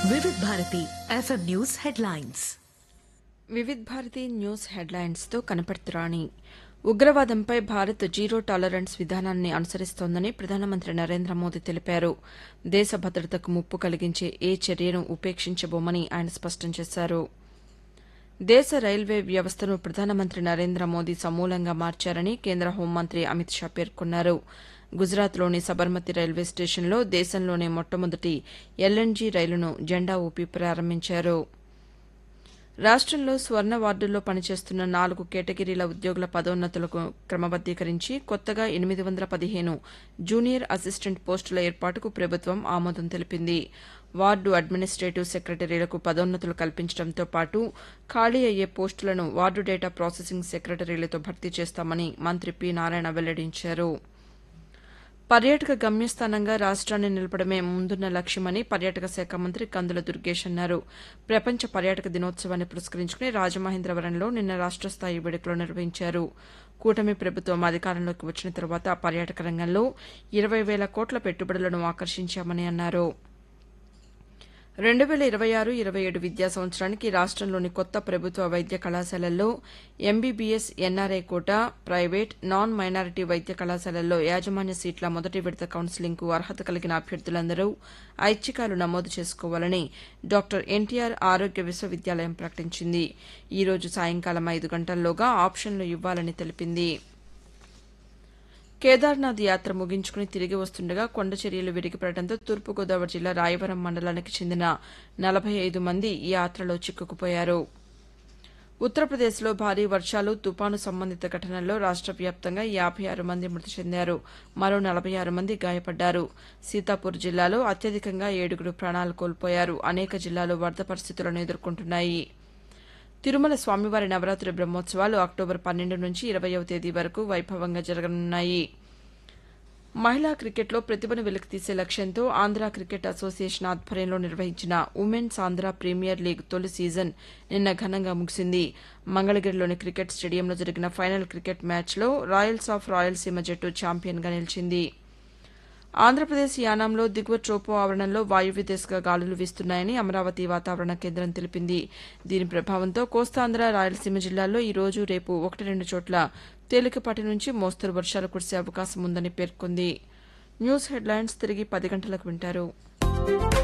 Vividh Bharati FM news headlines Vividh Bharati news హెడ్లైన్స్తో కనపడుతురాణి ఉగ్రవాదంపై భారత్ జీరో టాలరెన్స్ విధానాన్ని అనుసరిస్తోందని ప్రధానమంత్రి నరేంద్ర మోదీ తెలిపారు దేశ భద్రతకు ముప్పు కలిగించే ఏ చర్యను ఉపేక్షించబోమని ఆయన స్పష్టం చేశారు దేశ రైల్వే వ్యవస్థను ప్రధానమంత్రి నరేంద్ర మోదీ సమూలంగా మార్చారని కేంద్ర హోంమంత్రి అమిత్ షా పేర్కొన్నారు గుజరాత్లోని సబర్మతి రైల్వే స్టేషన్లో దేశంలోనే మొట్టమొదటి ఎల్ఎన్జీ రైలును జెండా ఊపి ప్రారంభించారు రాష్ట్రంలో స్వర్ణ వార్డుల్లో పనిచేస్తున్న నాలుగు కేటగిరీల ఉద్యోగుల పదోన్నతులకు క్రమబద్దీకరించి కొత్తగా ఎనిమిది వందల పదిహేను జూనియర్ అసిస్టెంట్ పోస్టుల ఏర్పాటుకు ప్రభుత్వం ఆమోదం తెలిపింది వార్డు అడ్మినిస్టేటివ్ సెక్రటరీలకు పదోన్నతులు కల్పించడంతో పాటు ఖాళీ అయ్యే పోస్టులను వార్డు డేటా ప్రాసెసింగ్ సెక్రటరీలతో భర్తీ చేస్తామని మంత్రి పి నారాయణ వెల్లడించారు పర్యాటక గమ్యస్థానంగా రాష్ట్రాన్ని నిలపడమే ముందున్న లక్ష్యమని పర్యాటక శాఖ మంత్రి కందుల దుర్గేష్ అన్నారు ప్రపంచ పర్యాటక దినోత్సవాన్ని పురస్కరించుకుని రాజమహేంద్రవరంలో నిన్న రాష్ట స్థాయి వేడుకలు నిర్వహించారు కూటమి ప్రభుత్వం అధికారంలోకి వచ్చిన తర్వాత పర్యాటక రంగంలో ఇరవై వేల కోట్ల పెట్టుబడులను ఆకర్షించామని అన్నారు రెండు వేల ఇరవై ఆరు ఇరవై ఏడు విద్యా సంవత్సరానికి రాష్ట్రంలోని కొత్త ప్రభుత్వ వైద్య కళాశాలల్లో MBBS NRI quota private non minority వైద్య కళాశాలల్లో యాజమాన్య సీట్ల మొదటి విడత కౌన్సిలింగ్కు అర్హత కలిగిన అభ్యర్థులందరూ ఐచ్ఛికాలు నమోదు చేసుకోవాలని డాక్టర్ ఎన్టీఆర్ ఆరోగ్య విశ్వవిద్యాలయం ప్రకటించింది ఈ రోజు సాయంకాలం ఐదు గంటల్లోగా ఆప్షన్లు ఇవ్వాలని తెలిపింది కేదార్నాథ్ యాత్ర ముగించుకుని తిరిగి వస్తుండగా కొండ చర్యలు విరిగిపడడంతో తూర్పుగోదావరి జిల్లా రాయవరం మండలానికి చెందిన నలభై ఐదు మంది ఈ యాత్రలో చిక్కుకుపోయారు ఉత్తరప్రదేశ్లో భారీ వర్షాలు తుపాను సంబంధిత ఘటనల్లో రాష్ట్ర వ్యాప్తంగా యాభై ఆరు మంది మృతి చెందారు మరో నలభై ఆరు మంది గాయపడ్డారు సీతాపూర్ జిల్లాలో అత్యధికంగా ఏడుగురు ప్రాణాలు కోల్పోయారు అనేక జిల్లాలు వరద పరిస్థితులను ఎదుర్కొంటున్నాయి తిరుమల స్వామివారి నవరాత్రి బ్రహ్మోత్సవాలు అక్టోబర్ పన్నెండు నుంచి ఇరవయవ తేదీ వరకు వైభవంగా జరగనున్నాయి మహిళా క్రికెట్లో ప్రతిభను వెలికితీసే లక్ష్యంతో ఆంధ్ర క్రికెట్ అసోసియేషన్ ఆధ్వర్యంలో నిర్వహించిన ఉమెన్స్ ఆంధ్ర ప్రీమియర్ లీగ్ తొలి సీజన్ నిన్న ఘనంగా ముగిసింది మంగళగిరిలోని క్రికెట్ స్టేడియంలో జరిగిన ఫైనల్ క్రికెట్ మ్యాచ్లో రాయల్స్ ఆఫ్ రాయలసీమ జట్టు ఛాంపియన్గా నిలిచింది ఆంధ్రప్రదేశ్ యానాంలో దిగువ ట్రోపో ఆవరణంలో వాయువ్య దిశగా గాలులు వీస్తున్నాయని అమరావతి వాతావరణ కేంద్రం తెలిపింది దీని ప్రభావంతో కోస్తాంధ్ర రాయలసీమ జిల్లాల్లో ఈ రోజు రేపు ఒకటి రెండు చోట్ల తేలికపాటి నుంచి మోస్తరు వర్షాలు కురిసే అవకాశం ఉందని పేర్కొంది న్యూస్ హెడ్లైన్స్ తిరిగి పది గంటలకు వింటారు